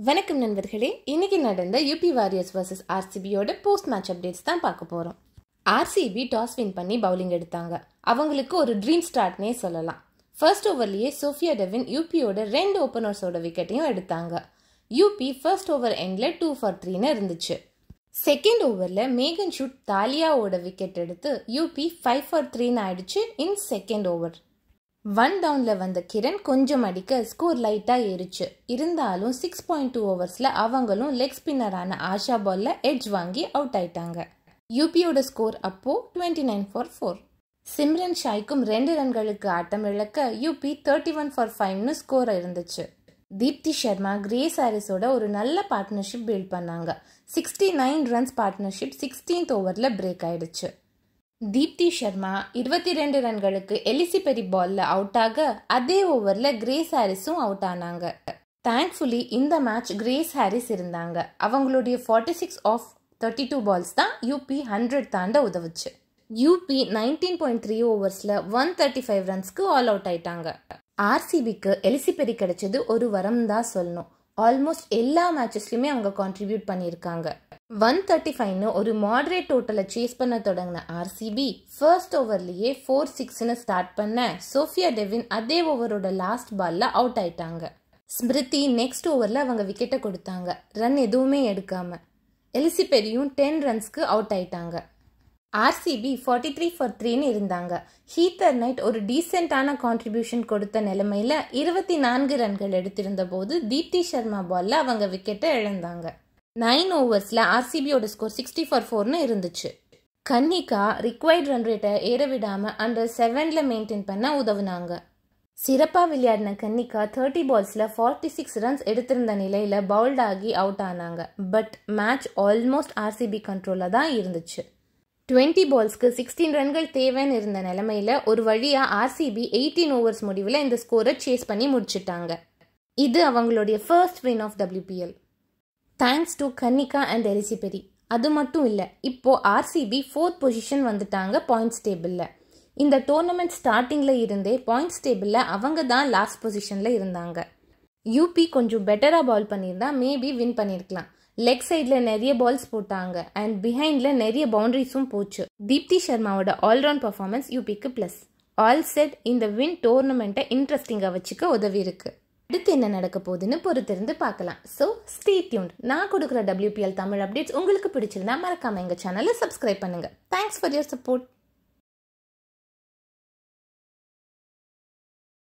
வணக்கம் நண்பர்களே இன்னைக்கு நடந்த யூபி வாரியர்ஸ் வர்சஸ் ஆர்சிபியோட போஸ்ட் மேட்ச் அப்டேட்ஸ் தான் பார்க்க போகிறோம் ஆர்சிபி டாஸ் வின் பண்ணி பவுலிங் எடுத்தாங்க அவங்களுக்கு ஒரு ட்ரீம் ஸ்டார்ட்னே சொல்லலாம் ஃபர்ஸ்ட் ஓவர்லேயே சோஃபியா டெவின் யூபியோட ரெண்டு ஓப்பனர்ஸோட விக்கெட்டையும் எடுத்தாங்க யூபி ஃபர்ஸ்ட் ஓவர் எண்டில் டூ ஃபார் த்ரீன்னு இருந்துச்சு செகண்ட் ஓவரில் மேகன் ஷூட் தாலியாவோட விக்கெட் எடுத்து யூபி ஃபைவ் ஃபார் த்ரீன்னு ஆயிடுச்சு இன் செகண்ட் ஓவர் ஒன் டவுனில் வந்த கிரண் கொஞ்சம் அடிக்க ஸ்கோர் லைட்டாக ஏறிச்சு இருந்தாலும் சிக்ஸ் பாயிண்ட் டூ ஓவர்ஸில் அவங்களும் லெக் ஸ்பின்னரான ஆஷா பால்ல எட்ஜ் வாங்கி அவுட் ஆயிட்டாங்க யூபியோட ஸ்கோர் அப்போ twenty nine for four Simran ஷாய்க்கும் ரெண்டு ரன்களுக்கு ஆட்டம் இழக்க யூபி தேர்ட்டி ஒன் ஃபார் ஃபைவ்னு ஸ்கோர் இருந்துச்சு தீப்தி சர்மா கிரேஸ் ஹாரிஸோட ஒரு நல்ல பார்ட்னர்ஷிப் பில்ட் பண்ணாங்க sixty nine runs partnership sixteenth ஓவரில் பிரேக் ஆயிடுச்சு தீப்தி சர்மா இருபத்தி ரெண்டு ரன்களுக்கு எலிசிபெரி பால்ல அவுட் ஆக அதே ஓவர்ல கிரேஸ் ஹாரிஸும் அவுட் ஆனாங்க தேங்க்ஃபுல்லி இந்த மேட்ச் கிரேஸ் ஹாரிஸ் இருந்தாங்க அவங்களுடைய forty six off thirty two balls தான் யூபி ஹண்ட்ரட் தாண்ட உதவுச்சு யூபி நைன்டீன் பாயிண்ட் த்ரீ ஓவர்ஸில் ஒன் தேர்ட்டி ஃபைவ் ரன்ஸ்க்கு ஆல் அவுட் ஆயிட்டாங்க ஆர்சிபிக்கு எலிசிபெரி கிடைச்சது ஒரு வரம் தான் சொல்லணும் ஆல்மோஸ்ட் எல்லா மேட்சஸ்லையுமே அவங்க கான்ட்ரிபியூட் பண்ணியிருக்காங்க ஒன் தேர்ட்டி ஃபைவ்னு ஒரு மாடரேட் டோட்டலை சேஸ் பண்ண தொடங்கின ஆர்சிபி ஃபர்ஸ்ட் ஓவர்லேயே ஃபோர் சிக்ஸ்னு ஸ்டார்ட் பண்ண சோஃபியா டெவின் அதே ஓவரோட லாஸ்ட் பால்ல அவுட் ஆயிட்டாங்க ஸ்மிருதி நெக்ஸ்ட் ஓவரில் அவங்க விக்கெட்டை கொடுத்தாங்க ரன் எதுவுமே எடுக்காம எலிசிபெரியும் டென் ரன்ஸ்க்கு அவுட் ஆயிட்டாங்க ஆர்சிபி ஃபார்ட்டி த்ரீ ஃபார் த்ரீன்னு இருந்தாங்க ஹீத்தர் நைட் ஒரு டீசெண்டான கான்ட்ரிபியூஷன் கொடுத்த நிலைமையில இருபத்தி நான்கு ரன்கள் எடுத்திருந்த போது தீப்தி சர்மா பால்ல அவங்க விக்கெட்டை இழந்தாங்க நைன் ஓவர்ஸில் ஆர்சிபியோட ஸ்கோர் சிக்ஸ்டி ஃபார் ஃபோர்னு இருந்துச்சு கன்னிகா ரிக்வைர்ட் ரன் ரேட்டை ஏற விடாமல் அண்டர் செவனில் மெயின்டைன் பண்ண உதவுனாங்க சிறப்பாக விளையாடின கன்னிகா தேர்ட்டி பால்ஸில் ஃபார்ட்டி சிக்ஸ் ரன்ஸ் எடுத்திருந்த நிலையில் பவுல்ட் ஆகி அவுட் ஆனாங்க பட் மேட்ச் ஆல்மோஸ்ட் ஆர்சிபி கண்ட்ரோலில் தான் இருந்துச்சு டுவெண்ட்டி பால்ஸ்க்கு சிக்ஸ்டீன் ரன்கள் தேவைன்னு இருந்த நிலமையில ஒரு வழியாக ஆர்சிபி எயிட்டீன் ஓவர்ஸ் முடிவில் இந்த ஸ்கோரை சேஸ் பண்ணி முடிச்சிட்டாங்க இது அவங்களுடைய first win of WPL thanks to Kanika and Ellyse Perry அது மட்டும் இல்லை இப்போ ஆர்சிபி ஃபோர்த் பொசிஷன் வந்துட்டாங்க பாயிண்ட்ஸ் டேபிளில் இந்த டோர்னமெண்ட் ஸ்டார்டிங்கில் இருந்தே பாயிண்ட்ஸ் டேபிளில் அவங்க தான் லாஸ்ட் பொசிஷனில் இருந்தாங்க யூபி கொஞ்சம் பெட்டராக பால் பண்ணியிருந்தா மேபி வின் பண்ணியிருக்கலாம் லெக் சைடில் நிறைய பால்ஸ் போட்டாங்க அண்ட் பிஹைண்டில் நிறைய பவுண்டரிஸும் போச்சு தீப்தி சர்மாவோட ஆல்ரவுண்ட் பர்ஃபார்மன்ஸ் யூபிக்கு ப்ளஸ் ஆல் செட் இந்த வின் டோர்னமெண்ட்டை இன்ட்ரெஸ்டிங்காக வச்சுக்க உதவி இருக்கு அடுத்து என்ன நடக்க போகுதுன்னு பொறுத்திருந்து பார்க்கலாம் ஸோ ஸ்டே டியூன்ட் நான் கொடுக்குற டபிள்யூபிஎல் தமிழ் அப்டேட்ஸ் உங்களுக்கு பிடிச்சிருந்தா மறக்காம எங்கள் சேனலை சப்ஸ்கிரைப் பண்ணுங்க தேங்க்ஸ் ஃபார் யுவர் சப்போர்ட்